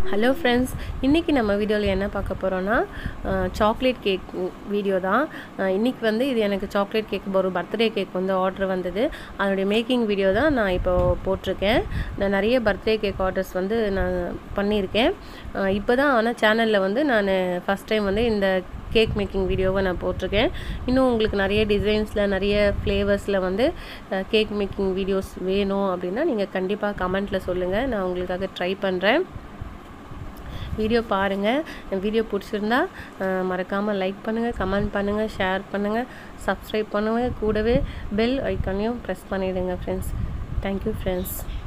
hello friends இன்றைக்கி நம்ம வீடியோவில் என்ன பார்க்க போகிறோன்னா சாக்லேட் கேக் வீடியோ தான் இன்றைக்கி வந்து இது எனக்கு சாக்லேட் கேக் ஒரு பர்த்டே கேக் வந்து ஆர்டர் வந்தது அதனுடைய மேக்கிங் வீடியோ தான் நான் இப்போ போட்டிருக்கேன் நான் நிறைய பர்த்டே கேக் ஆர்டர்ஸ் வந்து நான் பண்ணியிருக்கேன் இப்போ தான் ஆனால் சேனலில் வந்து நான் ஃபஸ்ட் டைம் வந்து இந்த கேக் மேக்கிங் வீடியோவை நான் போட்டிருக்கேன் இன்னும் உங்களுக்கு நிறைய டிசைன்ஸில் நிறைய ஃப்ளேவர்ஸில் வந்து கேக் மேக்கிங் வீடியோஸ் வேணும் அப்படின்னா நீங்கள் கண்டிப்பாக கமெண்ட்டில் சொல்லுங்கள் நான் உங்களுக்காக ட்ரை பண்ணுறேன் வீடியோ பாருங்கள் வீடியோ பிடிச்சிருந்தா மறக்காமல் லைக் பண்ணுங்கள் கமெண்ட் பண்ணுங்கள் ஷேர் பண்ணுங்கள் சப்ஸ்கிரைப் பண்ணுங்கள் கூடவே பெல் ஐக்கானையும் ப்ரெஸ் பண்ணிவிடுங்க ஃப்ரெண்ட்ஸ் தேங்க்யூ ஃப்ரெண்ட்ஸ்